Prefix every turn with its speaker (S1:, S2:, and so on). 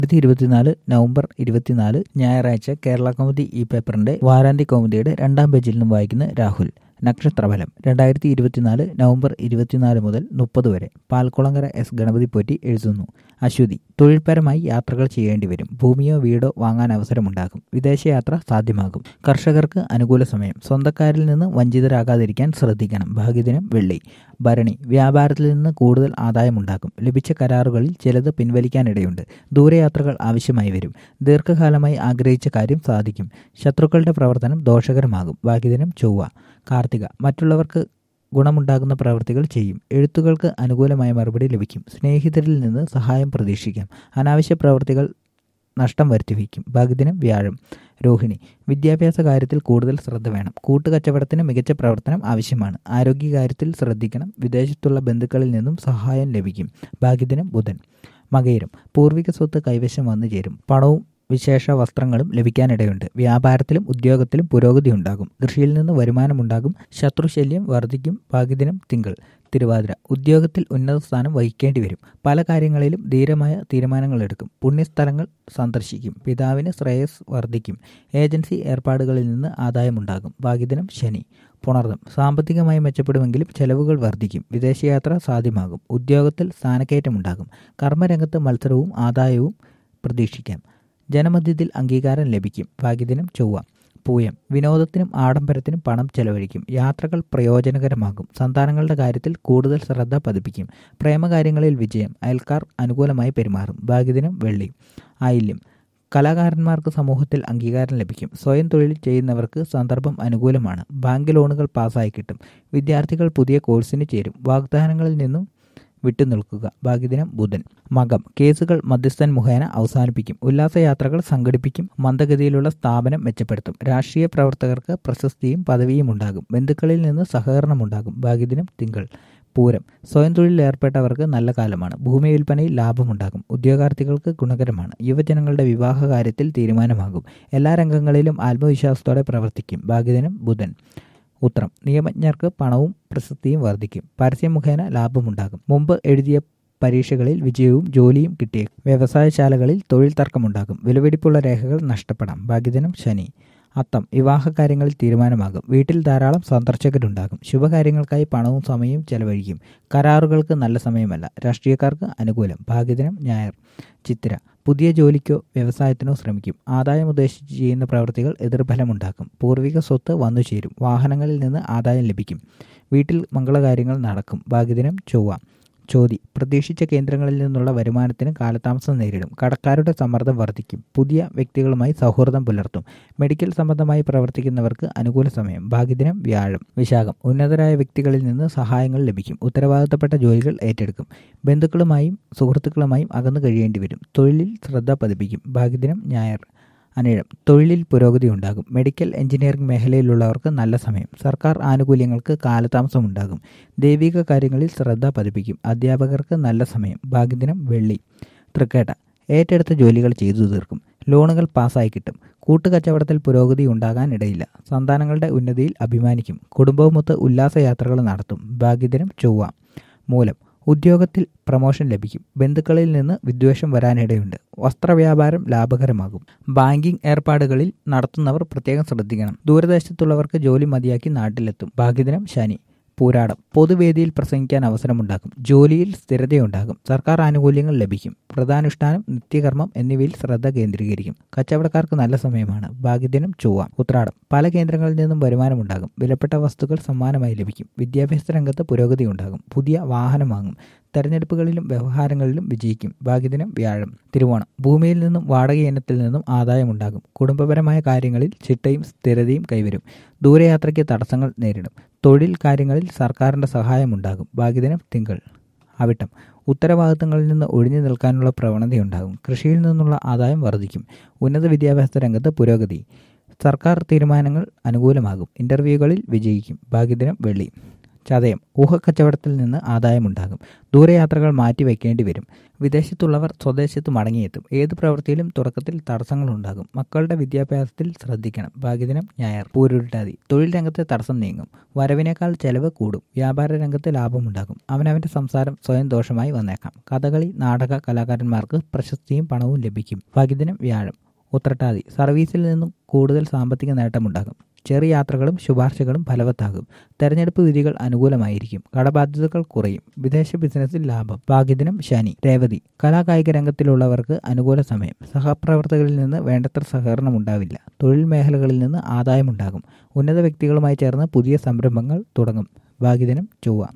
S1: രണ്ടായിരത്തി ഇരുപത്തിനാല് നവംബർ ഇരുപത്തിനാല് ഞായറാഴ്ച കേരള കൗമുദി ഈ പേപ്പറിന്റെ വാരാന്ത്യ കൗമുദിയുടെ രണ്ടാം പേജിൽ നിന്നും വായിക്കുന്ന രാഹുൽ നക്ഷത്രഫലം രണ്ടായിരത്തി ഇരുപത്തിനാല് നവംബർ ഇരുപത്തിനാല് മുതൽ മുപ്പത് വരെ പാൽക്കുളങ്ങര എസ് ഗണപതി പോറ്റി എഴുതുന്നു അശ്വതി തൊഴിൽപരമായി യാത്രകൾ ചെയ്യേണ്ടി വരും ഭൂമിയോ വീടോ വാങ്ങാൻ അവസരമുണ്ടാകും വിദേശയാത്ര സാധ്യമാകും കർഷകർക്ക് അനുകൂല സമയം സ്വന്തക്കാരിൽ നിന്ന് വഞ്ചിതരാകാതിരിക്കാൻ ശ്രദ്ധിക്കണം ഭാഗ്യദിനം വെള്ളി ഭരണി വ്യാപാരത്തിൽ നിന്ന് കൂടുതൽ ആദായമുണ്ടാകും ലഭിച്ച കരാറുകളിൽ ചിലത് പിൻവലിക്കാനിടയുണ്ട് ദൂരയാത്രകൾ ആവശ്യമായി വരും ദീർഘകാലമായി ആഗ്രഹിച്ച കാര്യം സാധിക്കും ശത്രുക്കളുടെ പ്രവർത്തനം ദോഷകരമാകും ഭാഗ്യദിനം ചൊവ്വ കാർത്തിക മറ്റുള്ളവർക്ക് ഗുണമുണ്ടാകുന്ന പ്രവൃത്തികൾ ചെയ്യും എഴുത്തുകൾക്ക് അനുകൂലമായ മറുപടി ലഭിക്കും സ്നേഹിതരിൽ നിന്ന് സഹായം പ്രതീക്ഷിക്കാം അനാവശ്യ പ്രവൃത്തികൾ നഷ്ടം വരുത്തിവയ്ക്കും ഭാഗ്യദിനം വ്യാഴം രോഹിണി വിദ്യാഭ്യാസ കാര്യത്തിൽ കൂടുതൽ ശ്രദ്ധ വേണം കൂട്ടുകച്ചവടത്തിന് മികച്ച പ്രവർത്തനം ആവശ്യമാണ് ആരോഗ്യകാര്യത്തിൽ ശ്രദ്ധിക്കണം വിദേശത്തുള്ള ബന്ധുക്കളിൽ നിന്നും സഹായം ലഭിക്കും ഭാഗ്യദിനം ബുധൻ മകയിരം പൂർവിക സ്വത്ത് കൈവശം വന്നു ചേരും പണവും വിശേഷ വസ്ത്രങ്ങളും ലഭിക്കാനിടയുണ്ട് വ്യാപാരത്തിലും ഉദ്യോഗത്തിലും പുരോഗതി ഉണ്ടാകും കൃഷിയിൽ നിന്ന് വരുമാനമുണ്ടാകും ശത്രുശല്യം വർദ്ധിക്കും ഭാഗ്യദിനം തിങ്കൾ തിരുവാതിര ഉദ്യോഗത്തിൽ ഉന്നത സ്ഥാനം വഹിക്കേണ്ടി വരും പല കാര്യങ്ങളിലും ധീരമായ തീരുമാനങ്ങൾ എടുക്കും പുണ്യസ്ഥലങ്ങൾ സന്ദർശിക്കും പിതാവിന് ശ്രേയസ് വർദ്ധിക്കും ഏജൻസി ഏർപ്പാടുകളിൽ നിന്ന് ആദായമുണ്ടാകും ഭാഗ്യദിനം ശനി പുണർദം സാമ്പത്തികമായി മെച്ചപ്പെടുമെങ്കിലും ചെലവുകൾ വർദ്ധിക്കും വിദേശയാത്ര സാധ്യമാകും ഉദ്യോഗത്തിൽ സ്ഥാനക്കയറ്റമുണ്ടാകും കർമ്മരംഗത്ത് മത്സരവും ആദായവും പ്രതീക്ഷിക്കാം ജനമധ്യത്തിൽ അംഗീകാരം ലഭിക്കും ഭാഗ്യദിനം ചൊവ്വ പൂയം വിനോദത്തിനും ആഡംബരത്തിനും പണം ചെലവഴിക്കും യാത്രകൾ പ്രയോജനകരമാകും സന്താനങ്ങളുടെ കാര്യത്തിൽ കൂടുതൽ ശ്രദ്ധ പതിപ്പിക്കും പ്രേമകാര്യങ്ങളിൽ വിജയം അയൽക്കാർ അനുകൂലമായി പെരുമാറും ഭാഗ്യദിനം വെള്ളി ആയില്യം കലാകാരന്മാർക്ക് സമൂഹത്തിൽ അംഗീകാരം ലഭിക്കും സ്വയം തൊഴിൽ ചെയ്യുന്നവർക്ക് സന്ദർഭം അനുകൂലമാണ് ബാങ്ക് ലോണുകൾ പാസ്സായി കിട്ടും വിദ്യാർത്ഥികൾ പുതിയ കോഴ്സിന് ചേരും വാഗ്ദാനങ്ങളിൽ നിന്നും വിട്ടുനിൽക്കുക ഭാഗ്യദിനം ബുധൻ മകം കേസുകൾ മധ്യസ്ഥൻ മുഖേന അവസാനിപ്പിക്കും ഉല്ലാസയാത്രകൾ സംഘടിപ്പിക്കും മന്ദഗതിയിലുള്ള സ്ഥാപനം മെച്ചപ്പെടുത്തും രാഷ്ട്രീയ പ്രവർത്തകർക്ക് പ്രശസ്തിയും പദവിയും ഉണ്ടാകും ബന്ധുക്കളിൽ നിന്ന് സഹകരണമുണ്ടാകും ഭാഗ്യദിനം തിങ്കൾ പൂരം സ്വയം തൊഴിലിൽ ഏർപ്പെട്ടവർക്ക് നല്ല കാലമാണ് ഭൂമി വിൽപ്പനയിൽ ലാഭമുണ്ടാകും ഉദ്യോഗാർത്ഥികൾക്ക് ഗുണകരമാണ് യുവജനങ്ങളുടെ വിവാഹ കാര്യത്തിൽ തീരുമാനമാകും എല്ലാ രംഗങ്ങളിലും ആത്മവിശ്വാസത്തോടെ പ്രവർത്തിക്കും ഭാഗ്യദിനം ബുധൻ ഉത്രം നിയമജ്ഞർക്ക് പണവും പ്രശസ്തിയും വർദ്ധിക്കും പരസ്യം മുഖേന ലാഭമുണ്ടാകും മുമ്പ് എഴുതിയ പരീക്ഷകളിൽ വിജയവും ജോലിയും കിട്ടിയേക്കും വ്യവസായശാലകളിൽ തൊഴിൽ തർക്കമുണ്ടാകും വിലപിടിപ്പുള്ള രേഖകൾ നഷ്ടപ്പെടാം ഭാഗ്യദിനം ശനി അത്തം വിവാഹകാര്യങ്ങളിൽ തീരുമാനമാകും വീട്ടിൽ ധാരാളം സന്ദർശകരുണ്ടാകും ശുഭകാര്യങ്ങൾക്കായി പണവും സമയവും ചെലവഴിക്കും കരാറുകൾക്ക് നല്ല സമയമല്ല രാഷ്ട്രീയക്കാർക്ക് അനുകൂലം ഭാഗ്യദിനം ഞായർ ചിത്തിര പുതിയ ജോലിക്കോ വ്യവസായത്തിനോ ശ്രമിക്കും ആദായം ഉദ്ദേശിച്ച് ചെയ്യുന്ന പ്രവൃത്തികൾ എതിർഫലമുണ്ടാക്കും പൂർവിക സ്വത്ത് വന്നു ചേരും വാഹനങ്ങളിൽ നിന്ന് ആദായം ലഭിക്കും വീട്ടിൽ മംഗളകാര്യങ്ങൾ നടക്കും ഭാഗ്യദിനം ചൊവ്വ ചോതി പ്രതീക്ഷിച്ച കേന്ദ്രങ്ങളിൽ നിന്നുള്ള വരുമാനത്തിന് കാലതാമസം നേരിടും കടക്കാരുടെ സമ്മർദ്ദം വർദ്ധിക്കും പുതിയ വ്യക്തികളുമായി സൗഹൃദം പുലർത്തും മെഡിക്കൽ സംബന്ധമായി പ്രവർത്തിക്കുന്നവർക്ക് അനുകൂല സമയം ഭാഗ്യദിനം വ്യാഴം വിശാഖം ഉന്നതരായ വ്യക്തികളിൽ നിന്ന് സഹായങ്ങൾ ലഭിക്കും ഉത്തരവാദിത്തപ്പെട്ട ജോലികൾ ഏറ്റെടുക്കും ബന്ധുക്കളുമായും സുഹൃത്തുക്കളുമായും അകന്നു കഴിയേണ്ടി വരും തൊഴിലിൽ ശ്രദ്ധ പതിപ്പിക്കും ഭാഗ്യദിനം ഞായർ അനിഴം തൊഴിലിൽ പുരോഗതി ഉണ്ടാകും മെഡിക്കൽ എഞ്ചിനീയറിംഗ് മേഖലയിലുള്ളവർക്ക് നല്ല സമയം സർക്കാർ ആനുകൂല്യങ്ങൾക്ക് കാലതാമസം ഉണ്ടാകും ദൈവിക കാര്യങ്ങളിൽ ശ്രദ്ധ പതിപ്പിക്കും അധ്യാപകർക്ക് നല്ല സമയം ഭാഗ്യദിനം വെള്ളി തൃക്കേട്ട ഏറ്റെടുത്ത ജോലികൾ ചെയ്തു തീർക്കും ലോണുകൾ പാസ്സായി കിട്ടും കൂട്ടുകച്ചവടത്തിൽ പുരോഗതി ഉണ്ടാകാൻ ഇടയില്ല സന്താനങ്ങളുടെ ഉന്നതിയിൽ അഭിമാനിക്കും കുടുംബവുമൊത്ത് ഉല്ലാസയാത്രകൾ നടത്തും ഭാഗ്യദിനം ചൊവ്വ മൂലം ഉദ്യോഗത്തിൽ പ്രമോഷൻ ലഭിക്കും ബന്ധുക്കളിൽ നിന്ന് വിദ്വേഷം വരാനിടയുണ്ട് വസ്ത്രവ്യാപാരം ലാഭകരമാകും ബാങ്കിംഗ് ഏർപ്പാടുകളിൽ നടത്തുന്നവർ പ്രത്യേകം ശ്രദ്ധിക്കണം ദൂരദേശത്തുള്ളവർക്ക് ജോലി മതിയാക്കി നാട്ടിലെത്തും ഭാഗ്യദിനം ശനി പൂരാടം പൊതുവേദിയിൽ പ്രസംഗിക്കാൻ അവസരമുണ്ടാകും ജോലിയിൽ സ്ഥിരതയുണ്ടാകും സർക്കാർ ആനുകൂല്യങ്ങൾ ലഭിക്കും പ്രധാനുഷ്ഠാനം നിത്യകർമ്മം എന്നിവയിൽ ശ്രദ്ധ കേന്ദ്രീകരിക്കും കച്ചവടക്കാർക്ക് നല്ല സമയമാണ് ഭാഗ്യദിനം ചൊവ്വ ഉത്രാടം പല കേന്ദ്രങ്ങളിൽ നിന്നും വരുമാനമുണ്ടാകും വിലപ്പെട്ട വസ്തുക്കൾ സമ്മാനമായി ലഭിക്കും വിദ്യാഭ്യാസ രംഗത്ത് പുരോഗതി ഉണ്ടാകും പുതിയ വാഹനം വാങ്ങും തെരഞ്ഞെടുപ്പുകളിലും വ്യവഹാരങ്ങളിലും വിജയിക്കും ഭാഗ്യദിനം വ്യാഴം തിരുവോണം ഭൂമിയിൽ നിന്നും വാടക ഇനത്തിൽ നിന്നും ആദായമുണ്ടാകും കുടുംബപരമായ കാര്യങ്ങളിൽ ചിട്ടയും സ്ഥിരതയും കൈവരും ദൂരയാത്രയ്ക്ക് തടസ്സങ്ങൾ നേരിടും തൊഴിൽ കാര്യങ്ങളിൽ സർക്കാരിൻ്റെ സഹായമുണ്ടാകും ഭാഗ്യദിനം തിങ്കൾ അവിട്ടം ഉത്തരവാദിത്തങ്ങളിൽ നിന്ന് ഒഴിഞ്ഞു നിൽക്കാനുള്ള പ്രവണതയുണ്ടാകും കൃഷിയിൽ നിന്നുള്ള ആദായം വർദ്ധിക്കും ഉന്നത വിദ്യാഭ്യാസ രംഗത്ത് പുരോഗതി സർക്കാർ തീരുമാനങ്ങൾ അനുകൂലമാകും ഇൻ്റർവ്യൂകളിൽ വിജയിക്കും ഭാഗ്യദിനം വെള്ളി ചതയം ഊഹക്കച്ചവടത്തിൽ നിന്ന് ആദായമുണ്ടാകും ദൂരയാത്രകൾ മാറ്റി വയ്ക്കേണ്ടി വരും വിദേശത്തുള്ളവർ സ്വദേശത്ത് മടങ്ങിയെത്തും ഏത് പ്രവൃത്തിയിലും തുടക്കത്തിൽ തടസ്സങ്ങളുണ്ടാകും മക്കളുടെ വിദ്യാഭ്യാസത്തിൽ ശ്രദ്ധിക്കണം ഭാഗ്യദിനം ഞായർ പൂരുരുട്ടാതി തൊഴിൽ രംഗത്തെ തടസ്സം നീങ്ങും വരവിനേക്കാൾ ചെലവ് കൂടും വ്യാപാര രംഗത്ത് ലാഭമുണ്ടാകും അവനവന്റെ സംസാരം സ്വയം ദോഷമായി വന്നേക്കാം കഥകളി നാടക കലാകാരന്മാർക്ക് പ്രശസ്തിയും പണവും ലഭിക്കും ഭാഗ്യദിനം വ്യാഴം ഉത്രട്ടാതി സർവീസിൽ നിന്നും കൂടുതൽ സാമ്പത്തിക നേട്ടമുണ്ടാകും ചെറിയ യാത്രകളും ശുപാർശകളും ഫലവത്താകും തെരഞ്ഞെടുപ്പ് വിധികൾ അനുകൂലമായിരിക്കും കടബാധ്യതകൾ കുറയും വിദേശ ബിസിനസ്സിൽ ലാഭം ഭാഗ്യദിനം ശനി രേവതി കലാകായിക രംഗത്തിലുള്ളവർക്ക് അനുകൂല സമയം സഹപ്രവർത്തകരിൽ നിന്ന് വേണ്ടത്ര സഹകരണം ഉണ്ടാവില്ല തൊഴിൽ മേഖലകളിൽ നിന്ന് ആദായമുണ്ടാകും ഉന്നത വ്യക്തികളുമായി ചേർന്ന് പുതിയ സംരംഭങ്ങൾ തുടങ്ങും ഭാഗ്യദിനം ചൊവ്വ